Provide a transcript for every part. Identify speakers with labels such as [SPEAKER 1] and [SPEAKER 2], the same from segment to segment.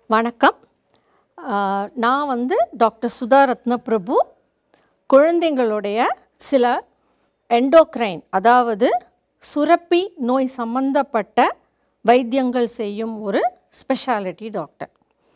[SPEAKER 1] வணக்கம் ஆஹ் நான் வந்து டாக்டர் சுதா ரத்னபிரபு குழந்தைங்களுடைய சில எண்டோக்ரைன் அதாவது சுரப்பி நோய் சம்பந்தப்பட்ட வைத்தியங்கள் செய்யும் ஒரு ஸ்பெஷாலிட்டி டாக்டர்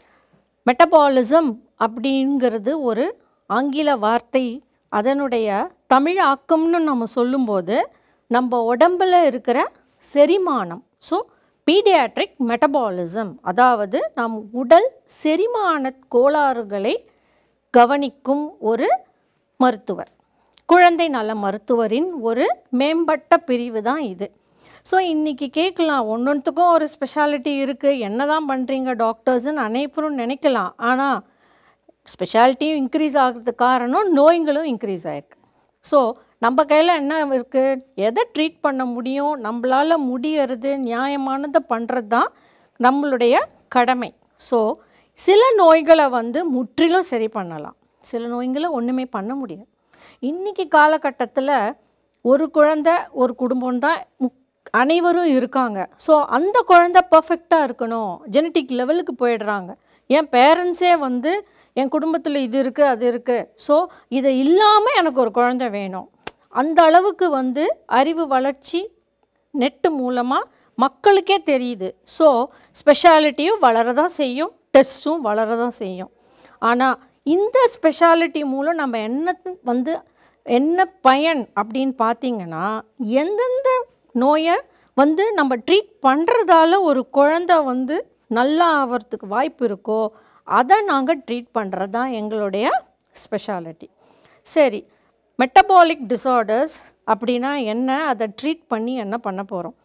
[SPEAKER 1] மெட்டபாலிசம் அப்படிங்கிறது ஒரு ஆங்கில வார்த்தை அதனுடைய தமிழ் ஆக்கம்னு நம்ம சொல்லும்போது நம்ம உடம்பில் இருக்கிற செரிமானம் ஸோ பீடியாட்ரிக் மெட்டபாலிசம் அதாவது நம் உடல் செரிமான கோளாறுகளை கவனிக்கும் ஒரு மருத்துவர் குழந்தை நல மருத்துவரின் ஒரு மேம்பட்ட பிரிவு தான் இது ஸோ இன்றைக்கி கேட்கலாம் ஒன்றொன்றுத்துக்கும் ஒரு ஸ்பெஷாலிட்டி இருக்குது என்ன தான் பண்ணுறீங்க டாக்டர்ஸ்ன்னு அனைவரும் நினைக்கலாம் ஆனால் ஸ்பெஷாலிட்டியும் இன்க்ரீஸ் ஆகிறதுக்கு காரணம் நோய்களும் இன்க்ரீஸ் ஆயிருக்கு ஸோ நம்ம கையில் என்ன இருக்குது எதை ட்ரீட் பண்ண முடியும் நம்மளால் முடியறது நியாயமானதை பண்ணுறது தான் நம்மளுடைய கடமை ஸோ சில நோய்களை வந்து முற்றிலும் சரி பண்ணலாம் சில நோய்களை ஒன்றுமே பண்ண முடியாது இன்றைக்கி காலகட்டத்தில் ஒரு குழந்தை ஒரு குடும்பம் தான் முக் அனைவரும் இருக்காங்க ஸோ அந்த குழந்தை பர்ஃபெக்டாக இருக்கணும் ஜெனட்டிக் லெவலுக்கு போயிடுறாங்க என் பேரண்ட்ஸே வந்து என் குடும்பத்தில் இது இருக்குது அது இருக்குது ஸோ இதை இல்லாமல் எனக்கு ஒரு குழந்தை வேணும் அந்த அளவுக்கு வந்து அறிவு வளர்ச்சி நெட்டு மூலமாக மக்களுக்கே தெரியுது ஸோ ஸ்பெஷாலிட்டியும் வளரதான் செய்யும் டெஸ்ட்டும் வளரதான் செய்யும் ஆனால் இந்த ஸ்பெஷாலிட்டி மூலம் நம்ம என்ன வந்து என்ன பயன் அப்படின்னு பார்த்தீங்கன்னா எந்தெந்த நோயை வந்து நம்ம ட்ரீட் பண்ணுறதால ஒரு குழந்தை வந்து நல்லா ஆகிறதுக்கு வாய்ப்பு இருக்கோ அதை நாங்கள் ட்ரீட் பண்ணுறது தான் எங்களுடைய ஸ்பெஷாலிட்டி சரி மெட்டபாலிக் டிஸார்டர்ஸ் அப்படின்னா என்ன அதை ட்ரீட் பண்ணி என்ன பண்ண போகிறோம்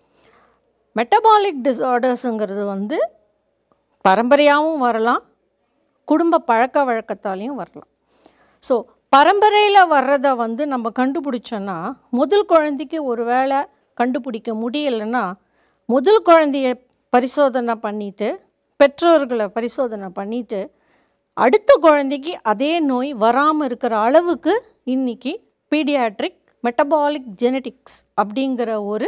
[SPEAKER 1] மெட்டபாலிக் டிஸார்டர்ஸுங்கிறது வந்து பரம்பரையாகவும் வரலாம் குடும்ப பழக்க வழக்கத்தாலையும் வரலாம் ஸோ பரம்பரையில் வர்றதை வந்து நம்ம கண்டுபிடிச்சோன்னா முதல் குழந்தைக்கு ஒரு வேளை கண்டுபிடிக்க முடியலைன்னா முதல் குழந்தைய பரிசோதனை பண்ணிவிட்டு பெற்றோர்களை பரிசோதனை பண்ணிவிட்டு அடுத்த குழந்தைக்கு அதே நோய் வராமல் இருக்கிற அளவுக்கு இன்றைக்கி பீடியாட்ரிக் மெட்டபாலிக் ஜெனட்டிக்ஸ் அப்படிங்கிற ஒரு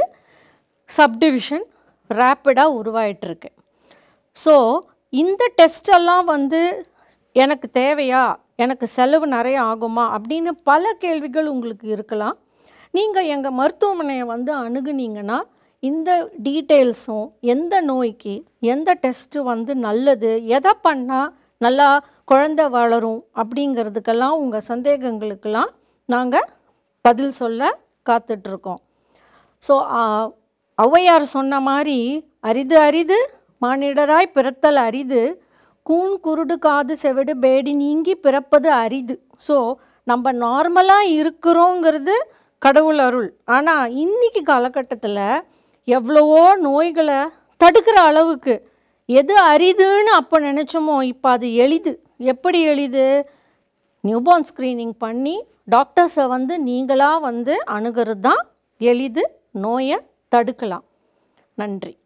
[SPEAKER 1] சப்டிவிஷன் ரேப்பிடாக உருவாயிட்டிருக்கு ஸோ இந்த டெஸ்டெல்லாம் வந்து எனக்கு தேவையா எனக்கு செலவு நிறைய ஆகுமா அப்படின்னு பல கேள்விகள் உங்களுக்கு இருக்கலாம் நீங்கள் எங்கள் மருத்துவமனையை வந்து அணுகுனீங்கன்னா இந்த டீட்டெயில்ஸும் எந்த நோய்க்கு எந்த டெஸ்ட்டு வந்து நல்லது எதை பண்ணால் நல்லா குழந்தை வளரும் அப்படிங்கிறதுக்கெல்லாம் உங்கள் சந்தேகங்களுக்கெல்லாம் நாங்கள் பதில் சொல்ல காத்துட்ருக்கோம் ஸோ ஔவையார் சொன்ன மாதிரி அரிது அரிது மானிடராய் பிறத்தல் அரிது கூன் குருடு காது செவிடு பேடி நீங்கி பிறப்பது அரிது ஸோ நம்ம நார்மலாக இருக்கிறோங்கிறது கடவுள் அருள் ஆனால் இன்றைக்கி காலகட்டத்தில் எவ்வளவோ நோய்களை தடுக்கிற அளவுக்கு எது அரிதுன்னு அப்போ நினச்சோமோ இப்போ அது எளிது எப்படி எளிது நியூபார்ன் ஸ்க்ரீனிங் பண்ணி டாக்டர்ஸை வந்து நீங்களாக வந்து அணுகிறது தான் எளிது நோயை தடுக்கலாம் நன்றி